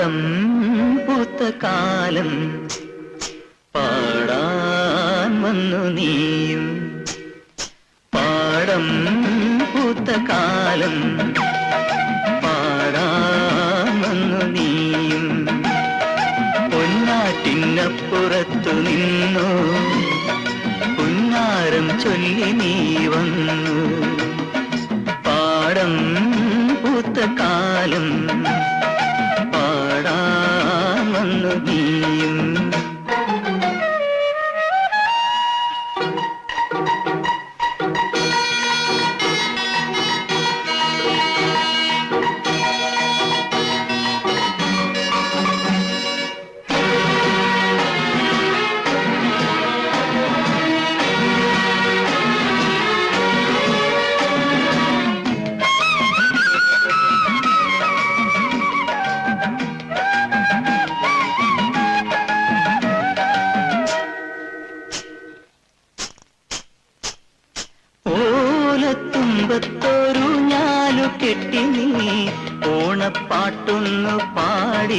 പാടം പൂത്ത കാലം പാടാൻ വന്നു നീയും പാടം പൂത്ത കാലം പാടാൻ വന്നു നീയും പൊന്നാറ്റിനപ്പുറത്തു നിന്നു പുന്നാരം ചൊല്ലി നീ വന്നു പാടം പൂത്ത കാലം പാടാൻ വന്നു നീയും ഓലത്തുമ്പത്തൊരു ഞാലു കെട്ടി നീ ഓണപ്പാട്ടൊന്നു പാടി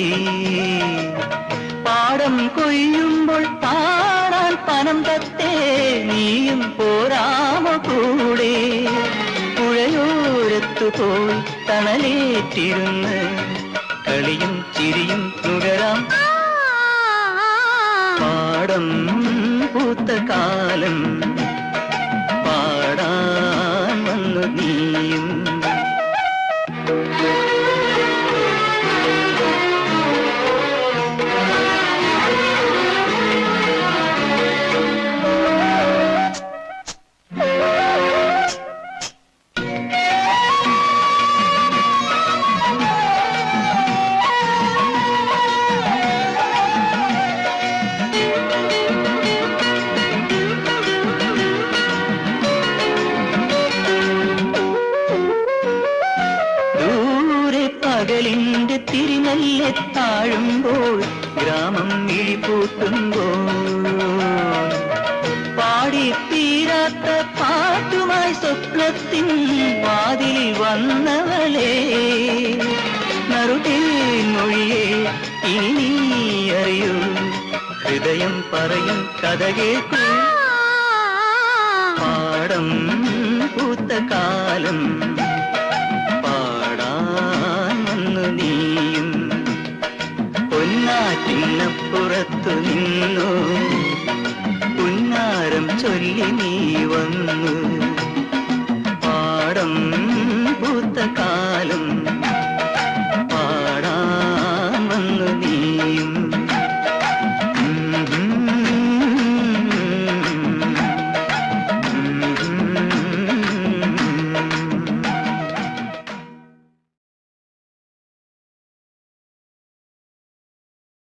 പാടം കൊയ്യുമ്പോൾ പാടാൻ പനം തത്തേ നീയും പോരാമ കൂടെ പുഴയോരത്തു പോയി തണലേറ്റിരുന്ന് കളിയും ചിരിയും നുകരാം പാടം പൂത്ത കാലം പാടാൻ വന്നു നീയും ദൂരെ പകലിന്റെ തിരിമല്ലെ താഴുമ്പോൾ ഗ്രാമം ഇഴിപൂട്ടുമ്പോൾ പാടി തീരാത്ത പാട്ടുമായി സ്വപ്നത്തിൻ വാതിൽ വന്നവളെ നറുകേ മൊഴിയെ ഇനി നീ അറിയൂ ഹൃദയം പറയും കഥ കേൾക്കൂ പാടം പൂത്ത കാലം പാടാൻ വന്നു നീയും പൊന്നാറ്റിനപ്പുറത്തു നിന്നു പുന്നാരം ചൊല്ലി നീ വന്നു പാടം പൂത്ത കാലം